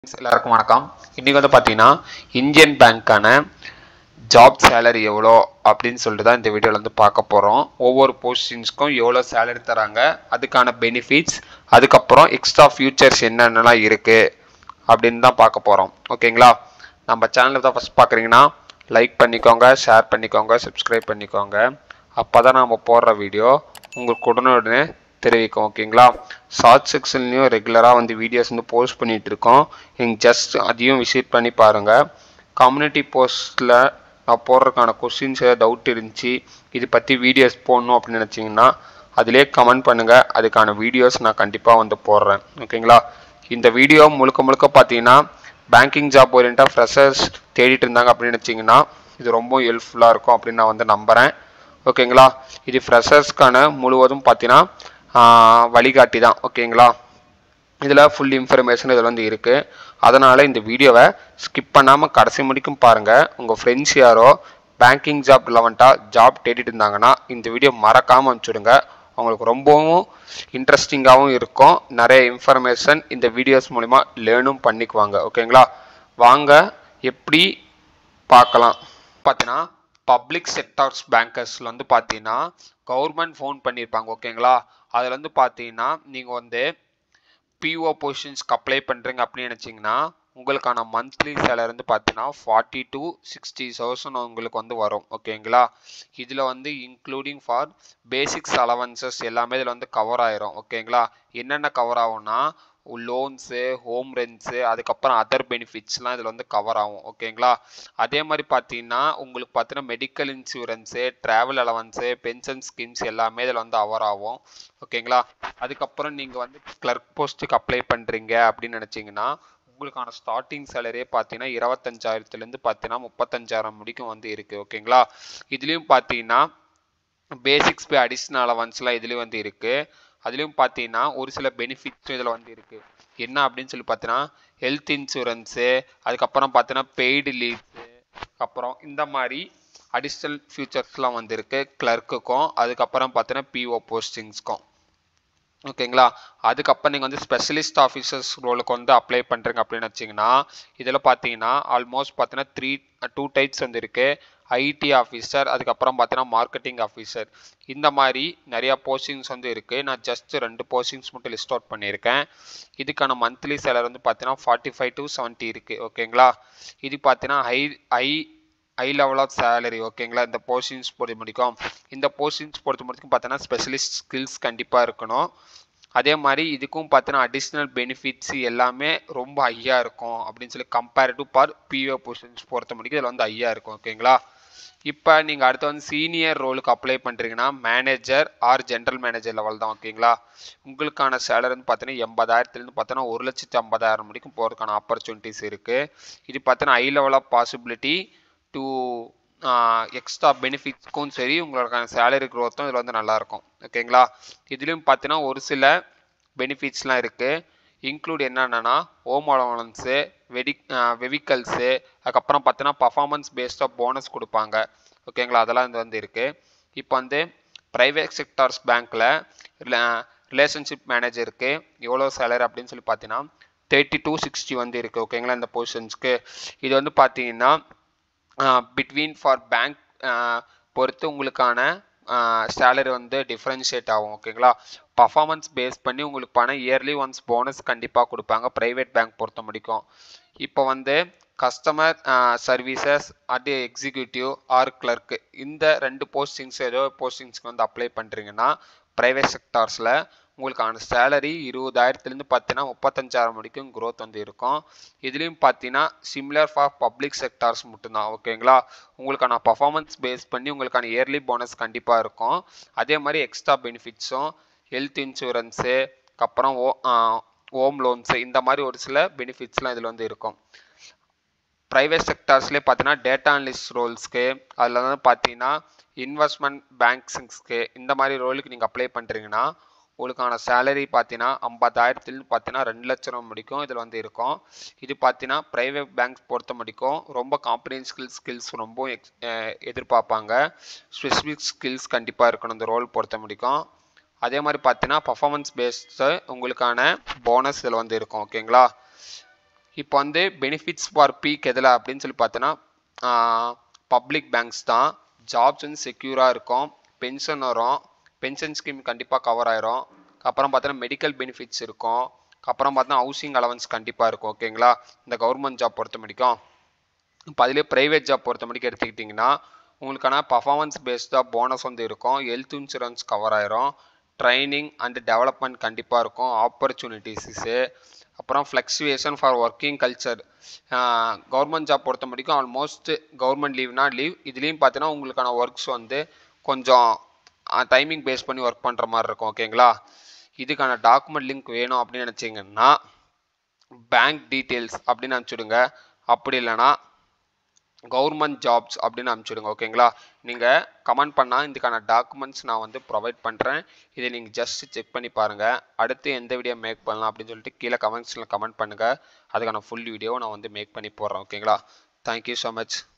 எல்லாருக்கும் வணக்கம் இன்னைக்கு வந்து பார்த்தீங்கன்னா இந்தியன் பேங்க்கான ஜாப் சேலரி எவ்வளோ அப்படின்னு சொல்லிட்டு தான் இந்த வீடியோவில் வந்து பார்க்க போகிறோம் ஒவ்வொரு போஸ்டிங்ஸ்க்கும் எவ்வளோ சேலரி தராங்க அதுக்கான பெனிஃபிட்ஸ் அதுக்கப்புறம் எக்ஸ்ட்ரா ஃபியூச்சர்ஸ் என்னென்னலாம் இருக்குது அப்படின்னு தான் பார்க்க போகிறோம் ஓகேங்களா நம்ம சேனலை தான் ஃபஸ்ட் பார்க்குறீங்கன்னா லைக் பண்ணிக்கோங்க ஷேர் பண்ணிக்கோங்க சப்ஸ்கிரைப் பண்ணிக்கோங்க அப்போ தான் நம்ம போடுற வீடியோ உங்களுக்கு உடனுடனே தெரிவிக்கும் ஓகேங்களா ஷார்ட் செக்ஷன்லையும் ரெகுலராக வந்து வீடியோஸ் வந்து போஸ்ட் பண்ணிகிட்டு இருக்கோம் நீங்கள் ஜஸ்ட் அதையும் விசிட் பண்ணி பாருங்கள் கம்யூனிட்டி போஸ்ட்டில் நான் போடுறதுக்கான கொஸ்டின்ஸ் ஏதாவது டவுட் இருந்துச்சு இது பற்றி வீடியோஸ் போடணும் அப்படின்னு நினச்சிங்கன்னா அதிலே கமெண்ட் பண்ணுங்கள் அதுக்கான வீடியோஸ் நான் கண்டிப்பாக வந்து போடுறேன் ஓகேங்களா இந்த வீடியோ முழுக்க முழுக்க பார்த்தீங்கன்னா பேங்கிங் ஜாப் ஓரியண்டாக ஃப்ரெஷர்ஸ் தேடிட்டு இருந்தாங்க அப்படின்னு நினச்சிங்கன்னா இது ரொம்ப ஹெல்ப்ஃபுல்லாக இருக்கும் அப்படின்னு நான் வந்து நம்புகிறேன் ஓகேங்களா இது ஃப்ரெஷர்ஸ்க்கான முழுவதும் பார்த்தீங்கன்னா ஆஹ், வழிகாட்டி தான் ஓகேங்களா இதில் ஃபுல் இன்ஃபர்மேஷன் இதில் வந்து இருக்குது அதனால் இந்த வீடியோவை ஸ்கிப் பண்ணாமல் கடைசி முடிக்கும் பாருங்கள் உங்கள் ஃப்ரெண்ட்ஸ் யாரோ பேங்கிங் ஜாப் ரிலவெண்ட்டாக ஜாப் தேடிட்டு இருந்தாங்கன்னா இந்த வீடியோ மறக்காமல் அனுப்பிச்சுடுங்க உங்களுக்கு ரொம்பவும் இன்ட்ரெஸ்டிங்காகவும் இருக்கும் நிறைய இன்ஃபர்மேஷன் இந்த வீடியோஸ் மூலிமா லேர்னும் பண்ணிக்குவாங்க ஓகேங்களா வாங்க எப்படி பார்க்கலாம் பார்த்தீங்கன்னா பப்ளிக் செக்டார்ஸ் பேங்கர்ஸில் வந்து பார்த்தீங்கன்னா கவர்மெண்ட் ஃபோன் பண்ணியிருப்பாங்க ஓகேங்களா அதில் வந்து பார்த்தீங்கன்னா நீங்கள் வந்து பிஓ பொசிஷன்ஸ்க்கு அப்ளை பண்ணுறீங்க அப்படின்னு நினச்சிங்கன்னா உங்களுக்கான மந்த்லி சேலரி வந்து பார்த்தீங்கன்னா ஃபார்ட்டி டு சிக்ஸ்டி தௌசண்ட் உங்களுக்கு வந்து வரும் ஓகேங்களா இதில் வந்து இன்க்ளூடிங் ஃபார் பேசிக்ஸ் அலவன்சஸ் எல்லாமே இதில் வந்து கவர் ஆயிரும் ஓகேங்களா என்னென்ன கவர் ஆகும்னா லோன்ஸு ஹோம் ரெண்ட்ஸு அதுக்கப்புறம் அதர் பெனிஃபிட்ஸ்லாம் இதில் வந்து கவர் ஆகும் ஓகேங்களா அதே மாதிரி பார்த்தீங்கன்னா உங்களுக்கு பார்த்தீங்கன்னா medical insurance travel allowance pension schemes எல்லாமே இதில் வந்து கவர் ஆகும் ஓகேங்களா அதுக்கப்புறம் நீங்கள் வந்து கிளர்க் போஸ்ட்டுக்கு அப்ளை பண்ணுறீங்க அப்படின்னு நினச்சிங்கன்னா உங்களுக்கான ஸ்டார்டிங் சேலரியே பார்த்தீங்கன்னா இருபத்தஞ்சாயிரத்துலேருந்து பார்த்தீங்கன்னா முப்பத்தஞ்சாயிரம் முடிக்கும் வந்து இருக்குது ஓகேங்களா இதுலேயும் பார்த்தீங்கன்னா பேசிக்ஸ் பே அடிஷ்னல் அலவன்ஸ்லாம் இதுலேயும் வந்து இருக்குது அதுலேயும் பார்த்தீங்கன்னா ஒரு சில பெனிஃபிட்ஸும் இதில் வந்து இருக்குது என்ன அப்படின்னு சொல்லி பார்த்தீங்கன்னா ஹெல்த் இன்சூரன்ஸு அதுக்கப்புறம் பார்த்தீங்கன்னா பெய்டு லீவ்ஸு அப்புறம் இந்த மாதிரி அடிஷ்னல் ஃபியூச்சர்ஸ்லாம் வந்திருக்கு கிளர்க்குக்கும் அதுக்கப்புறம் பார்த்தீங்கன்னா பிஓ போஸ்டிங்ஸ்க்கும் ஓகேங்களா அதுக்கப்புறம் நீங்கள் வந்து ஸ்பெஷலிஸ்ட் ஆஃபீஸர்ஸ் ரோலுக்கு வந்து அப்ளை பண்ணுறீங்க அப்படின்னு வச்சிங்கன்னா இதில் பார்த்தீங்கன்னா ஆல்மோஸ்ட் பார்த்தீங்கன்னா த்ரீ டூ டைப்ஸ் வந்து இருக்குது ஐடி ஆஃபீஸர் அதுக்கப்புறம் பார்த்தீங்கன்னா மார்க்கெட்டிங் ஆஃபீஸர் இந்த மாதிரி நிறையா போஸ்டிங்ஸ் வந்து இருக்குது நான் ஜஸ்ட் ரெண்டு போஸ்டிங்ஸ் மட்டும் லிஸ்ட் அவுட் பண்ணியிருக்கேன் இதுக்கான மந்த்லி சேலரி வந்து பார்த்தீங்கன்னா ஃபார்ட்டி ஃபைவ் டு செவன்ட்டி இருக்குது ஓகேங்களா இது பார்த்தீங்கன்னா high high high level of salary ஓகேங்களா இந்த போஸ்டிங்ஸ் பொறுத்த முடிக்கும் இந்த போஸ்டிங்ஸ் பொறுத்த முடிக்கும் பார்த்தீங்கன்னா ஸ்பெஷலிஸ்ட் ஸ்கில்ஸ் கண்டிப்பாக இருக்கணும் அதே மாதிரி இதுக்கும் பார்த்தீங்கன்னா அடிஷ்னல் பெனிஃபிட்ஸ் எல்லாமே ரொம்ப ஹையாக இருக்கும் அப்படின்னு சொல்லி compare to for PO positions பொறுத்த முடிக்கும் இதில் வந்து ஹையாக இருக்கும் ஓகேங்களா இப்போ நீங்கள் அடுத்து வந்து சீனியர் ரோலுக்கு அப்ளை பண்ணுறீங்கன்னா manager or general manager level தான் ஓகேங்களா உங்களுக்கான சேலரி வந்து பார்த்தீங்கன்னா எண்பதாயிரத்துலேருந்து பார்த்தீங்கன்னா ஒரு லட்சத்தி ஐம்பதாயிரம் வரைக்கும் போகிறதுக்கான ஆப்பர்ச்சுனிட்டிஸ் இருக்குது இது பார்த்தீங்கன்னா high level of possibility to extra பெனிஃபிட்ஸ்க்கும் சரி உங்களுக்கான சேலரி க்ரோத்தும் இதில் வந்து நல்லாயிருக்கும் ஓகேங்களா இதுலேயும் பார்த்தீங்கன்னா ஒரு சில பெனிஃபிட்ஸ்லாம் இருக்குது இன்க்ளூட் என்னென்னா ஹோம் அலவன்ஸு வெடி வெஹிக்கல்ஸு அதுக்கப்புறம் பார்த்தீங்கன்னா பர்ஃபார்மன்ஸ் பேஸ்டாக போனஸ் கொடுப்பாங்க ஓகேங்களா அதெல்லாம் இது வந்து இருக்குது இப்போ வந்து ப்ரைவேட் செக்டார்ஸ் பேங்க்கில் ரிலேஷன்ஷிப் மேனேஜருக்கு எவ்வளோ சேலரி அப்படின்னு சொல்லி பார்த்தீங்கன்னா தேர்ட்டி டூ சிக்ஸ்டி வந்து இருக்குது ஓகேங்களா இந்த பொசிஷன்ஸ்க்கு இது வந்து பார்த்தீங்கன்னா பிட்வீன் ஃபார் பேங்க் பொறுத்து உங்களுக்கான சேலரி வந்து டிஃப்ரென்ஷியேட் ஆகும் ஓகேங்களா பர்ஃபார்மன்ஸ் பேஸ் பண்ணி உங்களுக்கு பணம் இயர்லி ஒன்ஸ் போனஸ் கண்டிப்பாக கொடுப்பாங்க ப்ரைவேட் பேங்க் பொறுத்த முடிக்கும் இப்போ வந்து கஸ்டமர் சர்வீசஸ் அது எக்ஸிக்யூட்டிவ் ஆர் கிளர்க்கு இந்த ரெண்டு போஸ்டிங்ஸ் ஏதோ போஸ்டிங்ஸ்க்கு வந்து அப்ளை பண்ணுறீங்கன்னா ப்ரைவேட் செக்டார்ஸில் உங்களுக்கான சேலரி இருபதாயிரத்துலேருந்து பார்த்தீங்கன்னா முப்பத்தஞ்சாயிரம் வரைக்கும் க்ரோத் வந்து இருக்கும் இதுலேயும் பார்த்தீங்கன்னா சிமிலர் ஃபார் பப்ளிக் செக்டார்ஸ் மட்டும்தான் ஓகேங்களா உங்களுக்கான பர்ஃபார்மன்ஸ் பேஸ் பண்ணி உங்களுக்கான இயர்லி போனஸ் கண்டிப்பாக இருக்கும் அதே மாதிரி எக்ஸ்ட்ரா பெனிஃபிட்ஸும் ஹெல்த் இன்சூரன்ஸு அப்புறம் ஓ ஹோம் லோன்ஸு இந்த மாதிரி ஒரு சில பெனிஃபிட்ஸ்லாம் இதில் வந்து இருக்கும் ப்ரைவேட் செக்டார்ஸ்லேயே பார்த்தீங்கன்னா டேட்டா அனலிஸ்ட் ரோல்ஸ்க்கு அதில் வந்து பார்த்தீங்கன்னா இன்வெஸ்ட்மெண்ட் பேங்க்ஸிங்ஸ்க்கு இந்த மாதிரி ரோலுக்கு நீங்கள் அப்ளை பண்ணுறீங்கன்னா உங்களுக்கான சேலரி பார்த்தீங்கன்னா ஐம்பதாயிரத்துலேருந்து பார்த்தீங்கன்னா ரெண்டு லட்சம் முடிக்கும் இதில் வந்து இருக்கும் இது பார்த்தீங்கன்னா ப்ரைவேட் பேங்க்ஸ் பொறுத்த முடிக்கும் ரொம்ப காம்ப்ரிஹென்சிவ் ஸ்கில்ஸ் ரொம்ப எக்ஸ் எதிர்பார்ப்பாங்க ஸ்பெசிஃபிக் ஸ்கில்ஸ் கண்டிப்பாக இருக்கணும் இந்த ரோல் பொறுத்த முடிக்கும் அதே மாதிரி பார்த்தீங்கன்னா பர்ஃபார்மன்ஸ் பேஸ்டு உங்களுக்கான போனஸ் இதில் வந்து இருக்கும் ஓகேங்களா இப்போ வந்து பெனிஃபிட்ஸ் ஃபார் பீக் எதில் அப்படின்னு சொல்லி பார்த்தோன்னா பப்ளிக் பேங்க்ஸ் தான் ஜாப்ஸ் வந்து செக்யூராக இருக்கும் பென்ஷன் வரும் பென்ஷன் ஸ்கீம் கண்டிப்பாக கவர் ஆயிரும் அப்புறம் பார்த்தோன்னா மெடிக்கல் பெனிஃபிட்ஸ் இருக்கும் அப்புறம் பார்த்தோன்னா ஹவுசிங் அலவன்ஸ் கண்டிப்பாக இருக்கும் ஓகேங்களா இந்த கவர்மெண்ட் ஜாப் பொறுத்த முடிக்கும் இப்போ அதுலேயே ப்ரைவேட் ஜாப் பொறுத்த முடிக்கும் எடுத்துக்கிட்டிங்கன்னா உங்களுக்கான பர்ஃபார்மன்ஸ் பேஸ்டாக போனஸ் வந்து இருக்கும் ஹெல்த் இன்சூரன்ஸ் கவர் ஆயிரும் ட்ரைனிங் அண்ட் டெவலப்மெண்ட் கண்டிப்பாக இருக்கும் ஆப்பர்ச்சுனிட்டிஸு அப்புறம் fluctuation for working culture government job பொறுத்த முடிக்கும் ஆல்மோஸ்ட் கவர்மெண்ட் லீவ்னா லீவ் இதுலேயும் பார்த்தீங்கன்னா உங்களுக்கான ஒர்க்ஸ் வந்து கொஞ்சம் டைமிங் பேஸ் பண்ணி ஒர்க் பண்ணுற மாதிரி இருக்கும் ஓகேங்களா இதுக்கான டாக்குமெண்ட் லிங்க் வேணும் அப்படின்னு நினச்சிங்கன்னா பேங்க் டீட்டெயில்ஸ் அப்படின்னு அனுப்பிச்சுடுங்க அப்படி இல்லைன்னா கவர்மெண்ட் ஜாப்ஸ் அப்படின்னு அனுப்பிச்சுடுங்க ஓகேங்களா நீங்கள் கமெண்ட் பண்ணால் இதுக்கான டாக்குமெண்ட்ஸ் நான் வந்து ப்ரொவைட் பண்ணுறேன் இதை நீங்கள் ஜஸ்ட் செக் பண்ணி பாருங்கள் அடுத்து எந்த வீடியோ மேக் பண்ணலாம் அப்படின்னு சொல்லிட்டு கீழே கமெண்ட்ஸில் கமெண்ட் பண்ணுங்கள் அதுக்கான ஃபுல் வீடியோ நான் வந்து மேக் பண்ணி போடுறேன் ஓகேங்களா தேங்க்யூ ஸோ மச்